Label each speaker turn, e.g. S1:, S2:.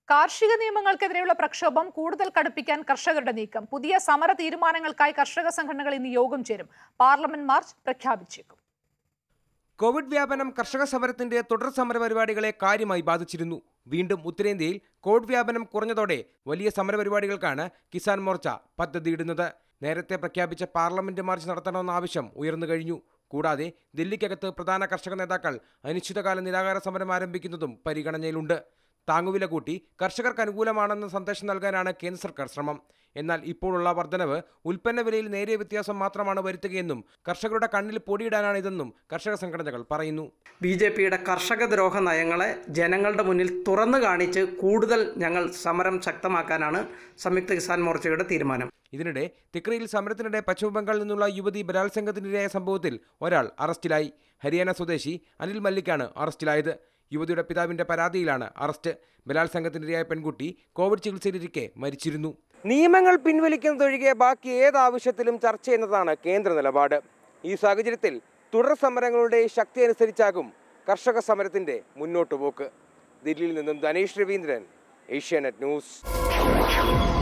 S1: കാർഷിക നിയമങ്ങൾക്കെതിരെയുള്ള പ്രക്ഷോഭം കൂടുതൽ കടുപ്പിക്കാൻ കർഷകരുടെ നീക്കം പുതിയ സമര തീരുമാനങ്ങൾക്കായി കർഷക സംഘടനകൾ ഇന്ന് യോഗം ചേരും പാർലമെന്റ് മാർച്ച് പ്രഖ്യാപിച്ചേക്കും
S2: കോവിഡ് വ്യാപനം കർഷക സമരത്തിന്റെ തുടർ സമര പരിപാടികളെ കാര്യമായി ബാധിച്ചിരുന്നു വീണ്ടും ഉത്തരേന്ത്യയിൽ കോവിഡ് വ്യാപനം കുറഞ്ഞതോടെ വലിയ സമരപരിപാടികൾക്കാണ് കിസാൻ മോർച്ച പദ്ധതിയിടുന്നത് നേരത്തെ പ്രഖ്യാപിച്ച പാർലമെന്റ് മാർച്ച് നടത്തണമെന്ന ആവശ്യം ഉയർന്നു കഴിഞ്ഞു കൂടാതെ ദില്ലിക്കകത്ത് പ്രധാന കർഷക നേതാക്കൾ അനിശ്ചിതകാല നിരാഹാര സമരം ആരംഭിക്കുന്നതും പരിഗണനയിലുണ്ട് താങ്ങുവില കൂട്ടി കർഷകർക്ക് അനുകൂലമാണെന്ന സന്ദേശം നൽകാനാണ് കേന്ദ്ര സർക്കാർ ശ്രമം എന്നാൽ ഇപ്പോഴുള്ള വർധനവ് ഉൽപ്പന്ന വിലയിൽ നേരിയ വ്യത്യാസം മാത്രമാണ് വരുത്തുകയെന്നും കർഷകരുടെ കണ്ണിൽ പൊടിയിടാനാണ് ഇതെന്നും കർഷക സംഘടനകൾ പറയുന്നു
S3: ബി ജെ പിയുടെ കർഷക ദ്രോഹ നയങ്ങളെ ജനങ്ങളുടെ മുന്നിൽ തുറന്നു കാണിച്ച് കൂടുതൽ ഞങ്ങൾ സമരം ശക്തമാക്കാനാണ് സംയുക്ത കിസാൻ മോർച്ചയുടെ തീരുമാനം
S2: ഇതിനിടെ തിക്രയിൽ സമരത്തിനിടെ പശ്ചിമബംഗാളിൽ നിന്നുള്ള യുവതി ബലാത്സംഗത്തിനിരയായ സംഭവത്തിൽ ഒരാൾ അറസ്റ്റിലായി ഹരിയാന സ്വദേശി അനിൽ മല്ലിക്കാണ് അറസ്റ്റിലായത് യുവതിയുടെ പിതാവിന്റെ പരാതിയിലാണ് അറസ്റ്റ് ബലാത്സംഗത്തിനിരയായ പെൺകുട്ടി കോവിഡ് ചികിത്സയിലിരിക്കെ മരിച്ചിരുന്നു നിയമങ്ങൾ പിൻവലിക്കുന്നതൊഴികെ ബാക്കി ഏത് ആവശ്യത്തിലും ചർച്ച ചെയ്യുന്നതാണ് കേന്ദ്ര നിലപാട് ഈ സാഹചര്യത്തിൽ തുടർ സമരങ്ങളുടെ ശക്തി അനുസരിച്ചാകും കർഷക സമരത്തിന്റെ മുന്നോട്ടുപോക്ക് ദില്ലിയിൽ നിന്നും ധനേഷ് രവീന്ദ്രൻ ഏഷ്യാനെറ്റ് ന്യൂസ്